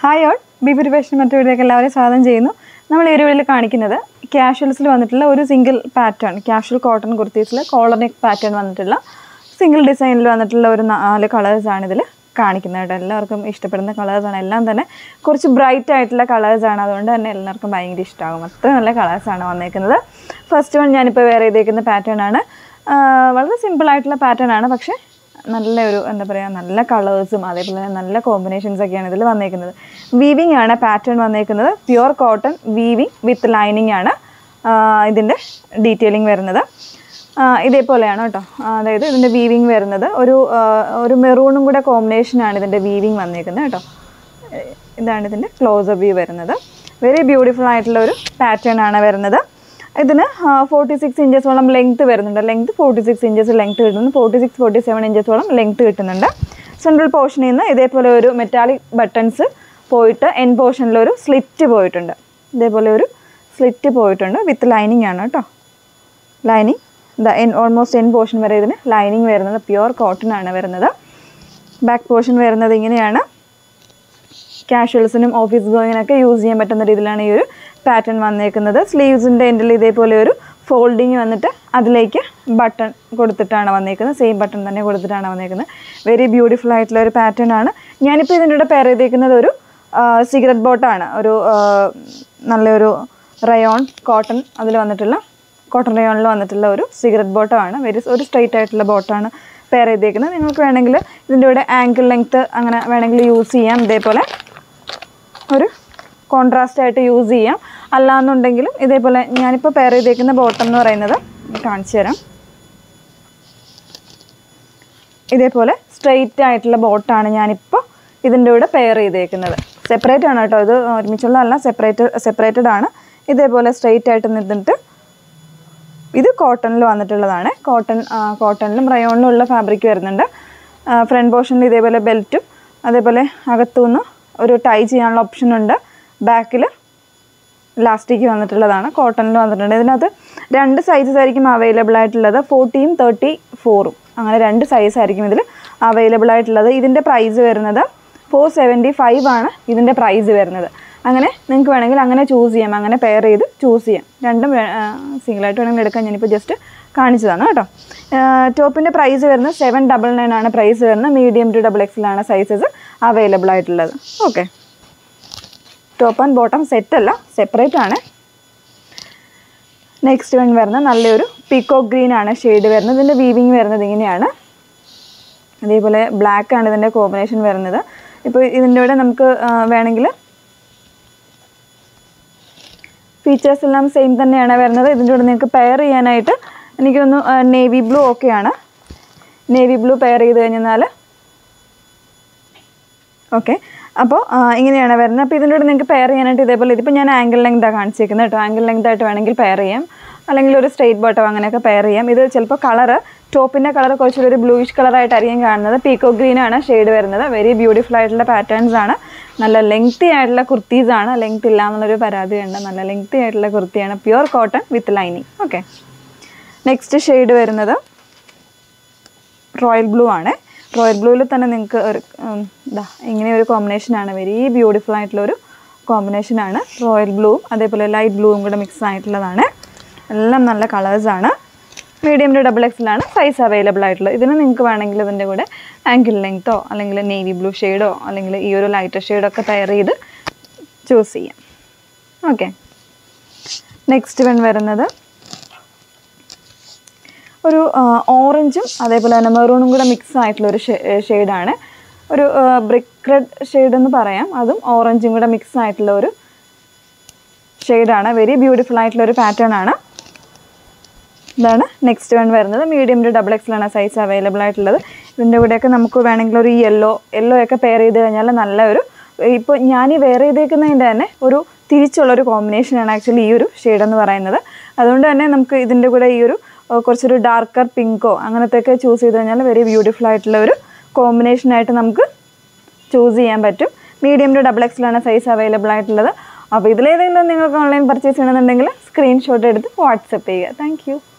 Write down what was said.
hi all ബിബി fashion മറ്റു വീഡിയോക്ക് എല്ലാവരെയും സ്വാഗതം ചെയ്യുന്നു നമ്മൾ ഈ ഒരു വീഡിയോയിൽ കാണിക്കുന്നത് ക്യാഷ്വൽസിൽ വന്നിട്ടുള്ള ഒരു സിംഗിൾ പാറ്റേൺ ക്യാഷ്വൽ കോട്ടൺ കുർത്തീസിൽ കോളർ നെക്ക് പാറ്റേൺ വന്നിട്ടുള്ള സിംഗിൾ ഡിസൈനിൽ വന്നിട്ടുള്ള ഒരു നാല് കളേഴ്സാണ് ഇതിൽ കാണിക്കുന്നത് കേട്ടോ എല്ലാവർക്കും ഇഷ്ടപ്പെടുന്ന കളേഴ്സാണ് എല്ലാം തന്നെ കുറച്ച് ബ്രൈറ്റ് ആയിട്ടുള്ള കളേഴ്സാണ് അതുകൊണ്ട് തന്നെ എല്ലാവർക്കും ഭയങ്കര ഇഷ്ടമാകും അത്ര നല്ല കളേഴ്സാണ് വന്നേക്കുന്നത് ഫസ്റ്റ് വൺ ഞാനിപ്പോൾ വേറെ ചെയ്തേക്കുന്ന പാറ്റേൺ ആണ് ആഹ് വളരെ സിമ്പിൾ ആയിട്ടുള്ള പാറ്റേൺ ആണ് പക്ഷേ നല്ല ഒരു എന്താ പറയുക നല്ല കളേഴ്സും അതേപോലെ തന്നെ നല്ല കോമ്പിനേഷൻസ് ഒക്കെയാണ് ഇതിൽ വന്നേക്കുന്നത് വീവിങ് ആണ് പാറ്റേൺ വന്നേക്കുന്നത് pure cotton weaving with lining ആണ് ഇതിൻ്റെ ഡീറ്റെയിലിംഗ് വരുന്നത് ആ, ഇതേപോലെയാണ് കേട്ടോ ആ, അതായത് ഇതിൻ്റെ വീവിങ് വരുന്നത് ഒരു ആ, ഒരു മെറൂണും കൂടെ കോമ്പിനേഷനാണ് ഇതിൻ്റെ വീവിങ് വന്നേക്കുന്നത് കേട്ടോ ഏഹ് ഇതാണ് ഇതിൻ്റെ ക്ലോസ് വ്യൂ വരുന്നത് വെരി ബ്യൂട്ടിഫുൾ ആയിട്ടുള്ള ഒരു പാറ്റേൺ ആണ് വരുന്നത് ഇതിന് ഫോർട്ടി സിക്സ് ഇഞ്ചസോളം ലെങ്ത് വരുന്നുണ്ട് length forty six inches length കിട്ടുന്നു ഫോർട്ടി സിക്സ് ഫോർട്ടി സെവൻ ഇഞ്ചസോളം ലെങ്ത് കിട്ടുന്നുണ്ട് സെൻട്രൽ പോർഷനിൽ നിന്ന് ഇതേപോലെ ഒരു മെറ്റാലിക് ബട്ടൺസ് പോയിട്ട് എൻ പോർഷനിൽ ഒരു സ്ലിറ്റ് പോയിട്ടുണ്ട് ഇതേപോലെ ഒരു സ്ലിറ്റ് പോയിട്ടുണ്ട് വിത്ത് ലൈനിങ് ആണ് കേട്ടോ lining the end almost end portion വരെ ഇതിന് ലൈനിങ് വരുന്നത് പ്യുവർ കോട്ടൺ ആണ് വരുന്നത് ബാക്ക് പോർഷൻ വരുന്നത് ഇങ്ങനെയാണ് കാഷ്വൽസിനും ഓഫീസ് ഗോയിങ്ങിനൊക്കെ യൂസ് ചെയ്യാൻ പറ്റുന്ന രീതിയിലാണ് ഈ ഒരു പാറ്റേൺ വന്നേക്കുന്നത് സ്ലീവ്സിൻ്റെ എൻഡിൽ ഇതേപോലെ ഒരു ഫോൾഡിങ് വന്നിട്ട് അതിലേക്ക് ബട്ടൺ കൊടുത്തിട്ടാണ് വന്നേക്കുന്നത് സെയിം ബട്ടൺ തന്നെ കൊടുത്തിട്ടാണ് വന്നേക്കുന്നത് വെരി ബ്യൂട്ടിഫുൾ ആയിട്ടുള്ള ഒരു പാറ്റേൺ ആണ് ഞാനിപ്പോൾ ഇതിൻ്റെ കൂടെ പെയർ ചെയ്തേക്കുന്നത് ഒരു സിഗരറ്റ് ബോട്ടാണ് ഒരു ആ, നല്ലൊരു റയോൺ കോട്ടൺ അതിൽ വന്നിട്ടുള്ള കോട്ടൺ റയോണിൽ വന്നിട്ടുള്ള ഒരു സിഗരറ്റ് ബോട്ടമാണ് വെരി ഒരു സ്ട്രൈറ്റ് ആയിട്ടുള്ള ബോട്ടാണ് പെയർ ചെയ്തേക്കുന്നത് നിങ്ങൾക്ക് വേണമെങ്കിൽ ഇതിൻ്റെ കൂടെ ആങ്കിൾ ലെങ്ത്ത് അങ്ങനെ വേണമെങ്കിൽ യൂസ് ചെയ്യാം ഇതേപോലെ ഒരു കോൺട്രാസ്റ്റ് ആയിട്ട് യൂസ് ചെയ്യാം അല്ലാന്നുണ്ടെങ്കിലും ഇതേപോലെ ഞാനിപ്പോൾ പെയർ ചെയ്തേക്കുന്ന ബോട്ടം എന്ന് പറയുന്നത് ഞാൻ കാണിച്ചു തരാം ഇതേപോലെ സ്ട്രെയിറ്റ് ആയിട്ടുള്ള ബോട്ടാണ് ഞാനിപ്പോൾ ഇതിൻ്റെ കൂടെ പെയർ ചെയ്തേക്കുന്നത് സെപ്പറേറ്റ് ആണ് കേട്ടോ ഇത് ഒരുമിച്ചുള്ള അല്ല സെപ്പറേറ്റ് സെപ്പറേറ്റഡ് ആണ് ഇതേപോലെ സ്ട്രെയിറ്റ് ആയിട്ട് നിന്നിട്ട് ഇത് കോട്ടണിൽ വന്നിട്ടുള്ളതാണ് കോട്ടൺ കോട്ടണിലും റയോണിലും ഉള്ള ഫാബ്രിക് വരുന്നുണ്ട് ഫ്രണ്ട് പോർഷനിൽ ഇതേപോലെ ബെൽറ്റും അതേപോലെ അകത്തുനിന്ന് ഒരു ടൈ ചെയ്യാനുള്ള ഓപ്ഷൻ ഉണ്ട് ബാക്കിൽ ലാസ്റ്റിക്ക് വന്നിട്ടുള്ളതാണ് കോട്ടണിൽ വന്നിട്ടുണ്ട് ഇതിനകത്ത് രണ്ട് സൈസസ് ആയിരിക്കും അവൈലബിൾ ആയിട്ടുള്ളത് ഫോർട്ടിയും തേർട്ടി ഫോറും അങ്ങനെ രണ്ട് സൈസ് ആയിരിക്കും ഇതിൽ അവൈലബിൾ ആയിട്ടുള്ളത് ഇതിൻ്റെ പ്രൈസ് വരുന്നത് ഫോർ സെവൻറ്റി ഫൈവ് ആണ് ഇതിൻ്റെ പ്രൈസ് വരുന്നത് അങ്ങനെ നിങ്ങൾക്ക് വേണമെങ്കിൽ അങ്ങനെ ചൂസ് ചെയ്യാം അങ്ങനെ പെയർ ചെയ്ത് ചൂസ് ചെയ്യാം രണ്ടും സിംഗിളായിട്ട് വേണമെങ്കിൽ എടുക്കാൻ ഞാനിപ്പോൾ ജസ്റ്റ് കാണിച്ചതാണ് കേട്ടോ ടോപ്പിൻ്റെ പ്രൈസ് വരുന്നത് സെവൻ ഡബിൾ നയൻ ആണ് പ്രൈസ് വരുന്നത് മീഡിയം ടു ഡബിൾ എക്സിലാണ് സൈസസ് അവൈലബിൾ ആയിട്ടുള്ളത് okay top and bottom set അല്ല സെപ്പറേറ്റ് ആണ് നെക്സ്റ്റ് വൺ വരുന്നത് നല്ലൊരു പീക്കോ ഗ്രീൻ ആണ് ഷെയ്ഡ് വരുന്നത് ഇതിൻ്റെ വീവിങ് വരുന്നത് ഇങ്ങനെയാണ് അതേപോലെ ബ്ലാക്ക് ആണ് ഇതിൻ്റെ കോമ്പിനേഷൻ വരുന്നത് ഇപ്പോൾ ഇതിൻ്റെ കൂടെ നമുക്ക് ആ, വേണമെങ്കിൽ ഫീച്ചേഴ്സ് എല്ലാം സെയിം തന്നെയാണ് വരുന്നത് ഇതിൻ്റെ കൂടെ നിങ്ങൾക്ക് പെയർ ചെയ്യാനായിട്ട് എനിക്ക് തോന്നുന്നു നേവി ബ്ലൂ ഓക്കെയാണ് നേവി ബ്ലൂ പെയർ ചെയ്ത് കഴിഞ്ഞാൽ ഓക്കെ അപ്പോൾ ഇങ്ങനെയാണ് വരുന്നത് അപ്പോൾ ഇതിൻ്റെ കൂടെ നിങ്ങൾക്ക് പെയർ ചെയ്യാനായിട്ട് ഇതേപോലെ ഇതിപ്പോൾ ഞാൻ ആംഗിൾ ലെങ്താണ് കാണിച്ചേക്കുന്നത് കേട്ടോ ആംഗിൾ ലെങ്ത് ആയിട്ട് വേണമെങ്കിൽ പെയർ ചെയ്യാം അല്ലെങ്കിൽ ഒരു സ്ട്രെയിറ്റ് ബോട്ടം അങ്ങനെയൊക്കെ പെയർ ചെയ്യാം ഇത് ചിലപ്പോൾ കളറ് ടോപ്പിൻ്റെ കളർ കുറച്ചുകൂടി ഒരു ബ്ലൂയിഷ് കളറായിട്ടായിരിക്കും കാണുന്നത് പീക്കോ ഗ്രീൻ ആണ് ഷെയ്ഡ് വരുന്നത് വെരി ബ്യൂട്ടിഫുൾ ആയിട്ടുള്ള പാറ്റേൺസ് ആണ് നല്ല ലെങ്തി ആയിട്ടുള്ള കുർത്തീസ് ആണ് ലെങ്ത് ഇല്ല എന്നുള്ളൊരു പരാതിയുണ്ട് നല്ല ലെങ്തി ആയിട്ടുള്ള കുർത്തിയാണ് pure cotton with lining okay next shade വരുന്നത് റോയൽ ബ്ലൂ ആണ് റോയൽ ബ്ലൂവിൽ തന്നെ നിങ്ങൾക്ക് ഒരു ഉം, ഇതാ ഇങ്ങനെ ഒരു കോമ്പിനേഷനാണ് വെരി ബ്യൂട്ടിഫുൾ ആയിട്ടുള്ള ഒരു കോമ്പിനേഷനാണ് റോയൽ ബ്ലൂവും അതേപോലെ ലൈറ്റ് ബ്ലൂവും കൂടെ മിക്സ് ആയിട്ടുള്ളതാണ് എല്ലാം നല്ല കളേഴ്സാണ് മീഡിയം ടു ഡബിൾ എക്സിലാണ് സൈസ് അവൈലബിൾ ആയിട്ടുള്ളത് ഇതിന് നിങ്ങൾക്ക് വേണമെങ്കിൽ ഇതിൻ്റെ കൂടെ ആങ്കിൾ ലെങ്ത്തോ അല്ലെങ്കിൽ നേവി ബ്ലൂ ഷെയ്ഡോ അല്ലെങ്കിൽ ഈ ഒരു ലൈറ്റർ ഷെയ്ഡോ ഒക്കെ പെയർ ചെയ്ത് ചൂസ് ചെയ്യാം ഓക്കെ നെക്സ്റ്റ് വൺ വരുന്നത് ഒരു ഓറഞ്ചും അതേപോലെ തന്നെ മെറൂണും കൂടെ മിക്സ് ആയിട്ടുള്ള ഒരു ഷെയ്ഡാണ് ഒരു ബ്രിക്ക് റെഡ് ഷെയ്ഡ് എന്ന് പറയാം അതും ഓറഞ്ചും കൂടെ മിക്സ് ആയിട്ടുള്ള ഒരു ഷെയ്ഡാണ് വെരി ബ്യൂട്ടിഫുൾ ആയിട്ടുള്ള ഒരു പാറ്റേൺ ആണ് ഇതാണ് നെക്സ്റ്റ് വൺ വരുന്നത് മീഡിയം ടു ഡബിൾ എക്സിലാണ് സൈസ് അവൈലബിൾ ആയിട്ടുള്ളത് ഇതിൻ്റെ കൂടെയൊക്കെ നമുക്ക് വേണമെങ്കിൽ ഒരു യെല്ലോ യെല്ലോ ഒക്കെ പെയർ ചെയ്ത് കഴിഞ്ഞാൽ നല്ല ഒരു ഇപ്പോൾ ഞാൻ ഈ വെയർ ചെയ്തേക്കുന്നതിൻ്റെ തന്നെ ഒരു തിരിച്ചുള്ളൊരു കോമ്പിനേഷനാണ് ആക്ച്വലി ഈ ഒരു ഷെയ്ഡ് എന്ന് പറയുന്നത് അതുകൊണ്ട് തന്നെ നമുക്ക് ഇതിൻ്റെ കൂടെ ഈ ഒരു ഏഹ്, കുറച്ചൊരു ഡാർക്കർ പിങ്കോ അങ്ങനത്തെയൊക്കെ ചൂസ് ചെയ്ത് കഴിഞ്ഞാൽ വെരി ബ്യൂട്ടിഫുൾ ആയിട്ടുള്ള ഒരു കോമ്പിനേഷനായിട്ട് നമുക്ക് ചൂസ് ചെയ്യാൻ പറ്റും മീഡിയം ടു ഡബിൾ എക്സിലാണ് സൈസ് അവൈലബിൾ ആയിട്ടുള്ളത് അപ്പോൾ ഇതിലേതെങ്കിലും നിങ്ങൾക്ക് ഓൺലൈൻ പർച്ചേസ് ചെയ്യണമെന്നുണ്ടെങ്കിൽ സ്ക്രീൻഷോട്ട് എടുത്ത് വാട്സപ്പ് ചെയ്യുക താങ്ക്